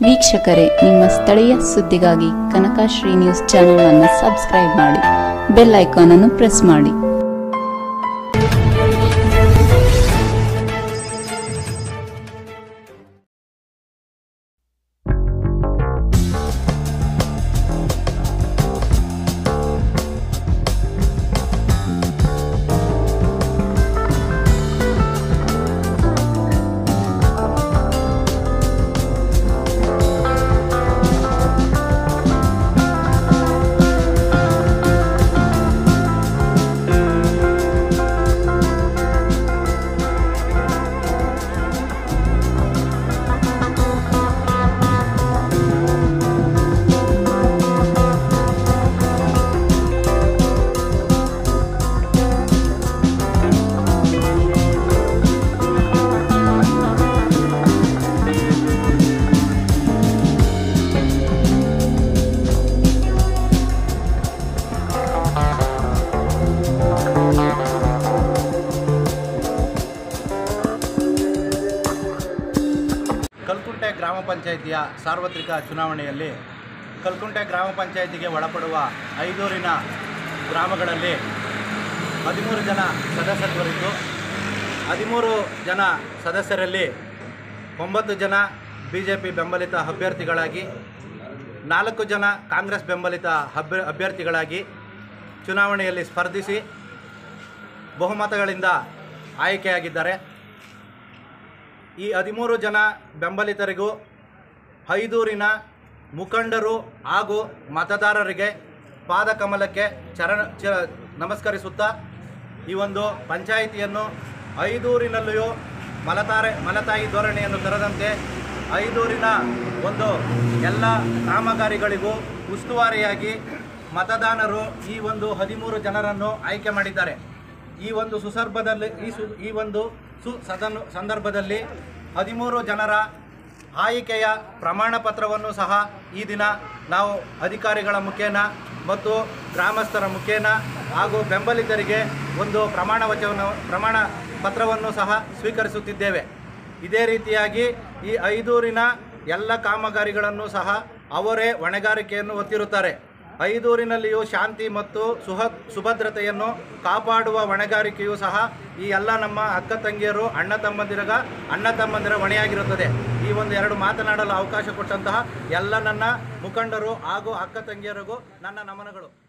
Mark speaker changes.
Speaker 1: ವೀಕ್ಷಕರೇ ನಿಮ್ಮ ಸ್ಥಳೀಯ ಸುದ್ದಿಗಾಗಿ ಕನಕಶ್ರೀ ನ್ಯೂಸ್ ಚಾನೆಲ್ ಅನ್ನು ಸಬ್ಸ್ಕ್ರೈಬ್ ಮಾಡಿ ಬೆಲ್ ಐಕಾನ್ ಅನ್ನು ಪ್ರೆಸ್ ಮಾಡಿ
Speaker 2: ಕಲ್ಕುಂಟೆ ಗ್ರಾಮ ಪಂಚಾಯಿತಿಯ ಸಾರ್ವತ್ರಿಕ ಚುನಾವಣೆಯಲ್ಲಿ ಕಲ್ಕುಂಟೆ ಗ್ರಾಮ ಪಂಚಾಯಿತಿಗೆ ಒಳಪಡುವ ಐದೂರಿನ ಗ್ರಾಮಗಳಲ್ಲಿ ಹದಿಮೂರು ಜನ ಸದಸ್ಯತ್ವರಿದ್ದು ಹದಿಮೂರು ಜನ ಸದಸ್ಯರಲ್ಲಿ ಒಂಬತ್ತು ಜನ ಬಿ ಜೆ ಪಿ ಬೆಂಬಲಿತ ಅಭ್ಯರ್ಥಿಗಳಾಗಿ ನಾಲ್ಕು ಜನ ಕಾಂಗ್ರೆಸ್ ಬೆಂಬಲಿತ ಅಭ್ಯ ಅಭ್ಯರ್ಥಿಗಳಾಗಿ ಚುನಾವಣೆಯಲ್ಲಿ ಸ್ಪರ್ಧಿಸಿ ಬಹುಮತಗಳಿಂದ ಆಯ್ಕೆಯಾಗಿದ್ದಾರೆ ಈ ಹದಿಮೂರು ಜನ ಬೆಂಬಲಿತರಿಗೂ ಐದೂರಿನ ಮುಖಂಡರು ಹಾಗೂ ಮತದಾರರಿಗೆ ಪಾದಕಮಲಕ್ಕೆ ಚರಣ ಚ ನಮಸ್ಕರಿಸುತ್ತಾ ಈ ಒಂದು ಪಂಚಾಯಿತಿಯನ್ನು ಐದೂರಿನಲ್ಲಿಯೂ ಮಲತಾರೆ ಮಲತಾಯಿ ಧೋರಣೆಯನ್ನು ತರದಂತೆ ಐದೂರಿನ ಒಂದು ಎಲ್ಲ ಕಾಮಗಾರಿಗಳಿಗೂ ಉಸ್ತುವಾರಿಯಾಗಿ ಮತದಾನರು ಈ ಒಂದು ಹದಿಮೂರು ಜನರನ್ನು ಆಯ್ಕೆ ಮಾಡಿದ್ದಾರೆ ಈ ಒಂದು ಸುಸರ್ಭದಲ್ಲಿ ಈ ಸು ಈ ಒಂದು ಸು ಸದನ್ ಸಂದರ್ಭದಲ್ಲಿ ಹದಿಮೂರು ಜನರ ಆಯ್ಕೆಯ ಪ್ರಮಾಣ ಪತ್ರವನ್ನು ಸಹ ಈ ದಿನ ನಾವು ಅಧಿಕಾರಿಗಳ ಮುಖೇನ ಮತ್ತು ಗ್ರಾಮಸ್ಥರ ಮುಖೇನ ಹಾಗೂ ಬೆಂಬಲಿತರಿಗೆ ಒಂದು ಪ್ರಮಾಣ ವಚನ ಪ್ರಮಾಣ ಪತ್ರವನ್ನು ಸಹ ಸ್ವೀಕರಿಸುತ್ತಿದ್ದೇವೆ ಇದೇ ರೀತಿಯಾಗಿ ಈ ಐದೂರಿನ ಎಲ್ಲ ಕಾಮಗಾರಿಗಳನ್ನು ಸಹ ಅವರೇ ಹೊಣೆಗಾರಿಕೆಯನ್ನು ಹೊತ್ತಿರುತ್ತಾರೆ ಐದೂರಿನಲ್ಲಿಯೂ ಶಾಂತಿ ಮತ್ತು ಸುಹ ಸುಭದ್ರತೆಯನ್ನು ಕಾಪಾಡುವ ಹೊಣೆಗಾರಿಕೆಯೂ ಸಹ ಈ ಎಲ್ಲ ನಮ್ಮ ಅಕ್ಕ ತಂಗಿಯರು ಅಣ್ಣ ತಮ್ಮಂದಿರಗ ಅಣ್ಣ ತಮ್ಮಂದಿರ ಹೊಣೆಯಾಗಿರುತ್ತದೆ ಈ ಒಂದು ಎರಡು ಮಾತನಾಡಲು ಅವಕಾಶ ಕೊಟ್ಟಂತಹ ಎಲ್ಲ ನನ್ನ ಮುಖಂಡರು ಹಾಗೂ ಅಕ್ಕ ತಂಗಿಯರಿಗೂ ನನ್ನ ನಮನಗಳು